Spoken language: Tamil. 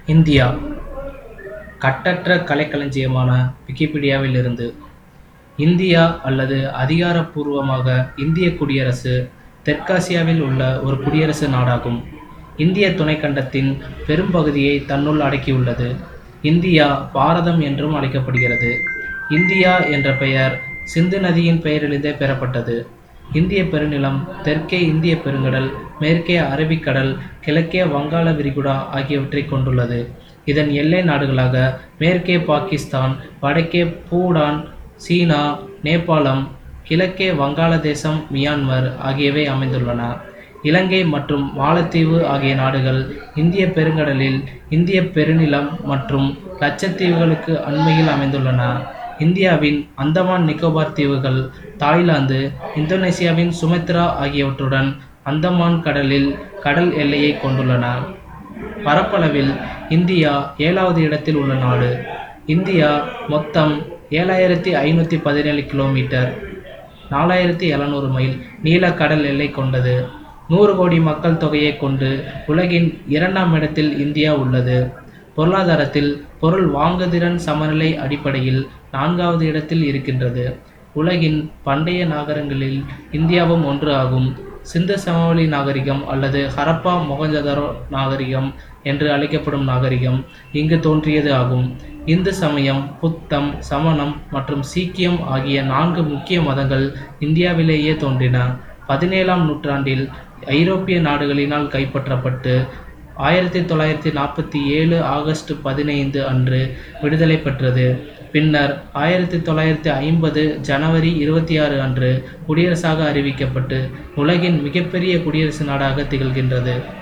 இந்தியா கட்டற்ற கலைக்களஞ்சியமான விக்கிபீடியாவிலிருந்து இந்தியா அல்லது அதிகாரப்பூர்வமாக இந்தியக் குடியரசு தெற்காசியாவில் உள்ள ஒரு குடியரசு நாடாகும். இந்தியத் துணைக்கண்டத்தின் பெரும்பகுதியை தன்னுள் அடக்கியுள்ளது. இந்தியா பாரதம் என்றும் அழைக்கப்படுகிறது. இந்தியா என்ற பெயர் சிந்து நதியின் பெயரிலிருந்தே பெறப்பட்டது. இந்தியப் பெருநிலம் தெற்கே இந்தியப் பெருங்கடல், மேற்கே அரபிக் கடல், கிழக்கே வங்காள விரிகுடா ஆகியவற்றைக் கொண்டுள்ளது. இதன் எல்லை நாடுகளாக மேற்கே பாகிஸ்தான், வடக்கே பூடான், சீனா, நேபாளம், கிழக்கே வங்காளதேசம், மியான்மர் ஆகியவை அமைந்துள்ளன. இலங்கை மற்றும் மாலத்தீவு ஆகிய நாடுகள் இந்தியப் பெருங்கடலில் இந்தியப் பெருநிலம் மற்றும் லட்சத்தீவுகளுக்கு அண்மையில் அமைந்துள்ளன. இந்தியாவின் அந்தமான் நிக்கோபார் தீவுகள், தாய்லாந்து, இந்தோனேசியாவின் சுமத்ரா ஆகியவற்றுடன் அந்தமான் கடலில் கடல் எல்லையைக் கொண்டுள்ளன. பரப்பளவில் இந்தியா ஏழாவது இடத்தில் உள்ள நாடு. இந்தியா மொத்தம் ஏழாயிரத்து ஐந்நூற்று பதினேழு கி. மீ., நாலாயிரத்து எழுநூறு மைல் நீள கடல் எல்லை கொண்டது. நூறு கோடி மக்கள் தொகையைக் கொண்டு உலகின் இரண்டாம் இடத்தில் இந்தியா உள்ளது. பொருளாதாரத்தில் பொருள் வாங்குதிறன் சமநிலை அடிப்படையில் நான்காவது இடத்தில் இருக்கின்றது. உலகின் பண்டைய நாகரிகங்களில் இந்தியாவும் ஒன்று ஆகும். சிந்து சமவெளி நாகரிகம் அல்லது ஹரப்பா மொகஞ்சதாரோ நாகரிகம் என்று அழைக்கப்படும் நாகரிகம் இங்கு தோன்றியது ஆகும். இந்து சமயம், புத்தம், சமணம் மற்றும் சீக்கியம் ஆகிய நான்கு முக்கிய மதங்கள் இந்தியாவிலேயே தோன்றின. பதினேழாம் நூற்றாண்டில் ஐரோப்பிய நாடுகளினால் கைப்பற்றப்பட்டு ஆயிரத்து தொள்ளாயிரத்து நாற்பத்து ஏழு ஆகஸ்ட் பதினைந்து அன்று விடுதலை பெற்றது. பின்னர் ஆயிரத்து தொள்ளாயிரத்து ஐம்பது ஜனவரி இருபத்தாறு அன்று குடியரசாக அறிவிக்கப்பட்டு உலகின் மிகப்பெரிய குடியரசு நாடாக திகழ்கின்றது.